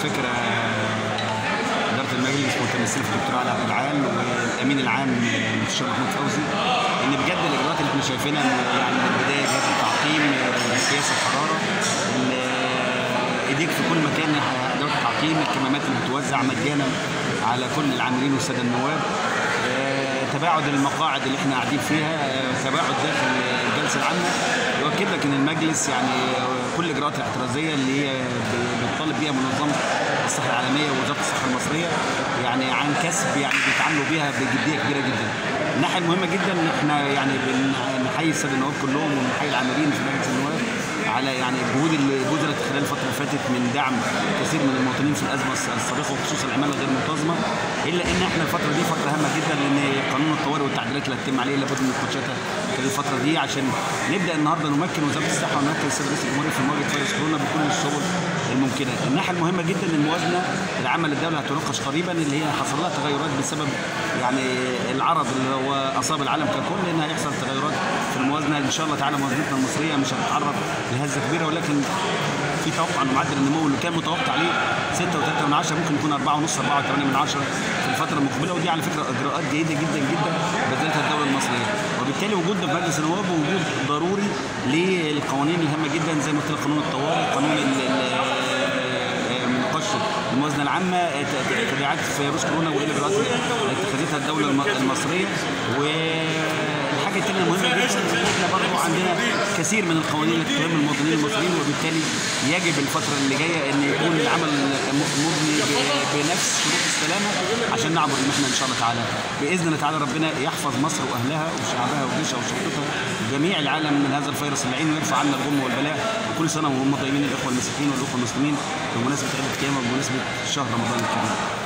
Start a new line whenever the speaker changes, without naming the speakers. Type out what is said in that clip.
فكره اداره المجلس متمثله في الدكتور علي عبد العال والامين العام المستشار محمود فوزي ان بجد الاجراءات اللي احنا شايفينها إن يعني من البدايه جهاز التعقيم قياس الحراره ال- ايديك في كل مكان اداره التعقيم الكمامات اللي بتوزع مجانا على كل العاملين والساده النواب آه، تباعد المقاعد اللي احنا قاعدين فيها آه، تباعد داخل الجلسه العامه يؤكد لك ان المجلس يعني آه، كل الاجراءات الاحترازيه اللي هي ب- بتطالب بيها منظمه الصحه العالميه ووزاره الصحه المصريه يعني عن كسب يعني بيتعاملوا بيها بجديه كبيره جدا. الناحيه المهمه جدا ان احنا يعني بنحيي الساده النواب كلهم ونحيي العاملين في مجلس النواب على يعني الجهود اللي بذلت خلال الفتره اللي فاتت من دعم كثير من المواطنين في الازمه السابقه وخصوصا العماله غير المنتظمه الا ان احنا الفتره دي فتره هامه جدا لان قانون الطوارئ والتعديلات اللي هتتم عليه لابد من مناقشتها خلال الفتره دي عشان نبدا النهارده نمكن وزاره الصحه ونمكن السيد رئيس الجمهوريه في مواجهه فيروس كورونا بكل السبل الممكنه. الناحيه المهمه جدا الموازنه العامه للدوله هتناقش قريبا اللي هي حصل لها تغيرات بسبب يعني العرض اللي هو اصاب العالم ككل ان هيحصل تغيرات في الموازنه ان شاء الله تعالى موازنتنا المصريه مش هتتعرض لهزه كبيره ولكن في توقع ان معدل النمو اللي كان متوقع عليه 6.3 من 10 ممكن يكون 4.5 4.8 من 10 في الفتره المقبله ودي على فكره اجراءات جيده جدا جدا بذلتها الدوله المصريه وبالتالي وجودنا في مجلس النواب وجود ضروري للقوانين الهامه جدا زي ما قلت لك قانون الطوارئ قانون ال- ال- مناقشه الموازنه العامه ت- ت- تبعات فيروس كورونا وايه الاجراءات اللي اتخذتها الدوله الم- المصريه والحاجه الثانيه المهمه جدا ان احنا برضه عندنا كثير من القوانين اللي تهم المواطنين المصريين وبالتالي يجب الفتره اللي جايه ان يكون العمل م- مبني ب- بنفس شروط السلامه عشان نعبر ان احنا ان شاء الله تعالى باذن الله تعالى ربنا يحفظ مصر واهلها وشعبها وجيشها وشرطتها وجميع العالم من هذا الفيروس اللعين ويرفع عنا الغم والبلاء وكل سنه وهم طيبين الاخوه المسيحيين والاخوه المسلمين بمناسبه عيد القيامه وبمناسبه شهر رمضان الكريم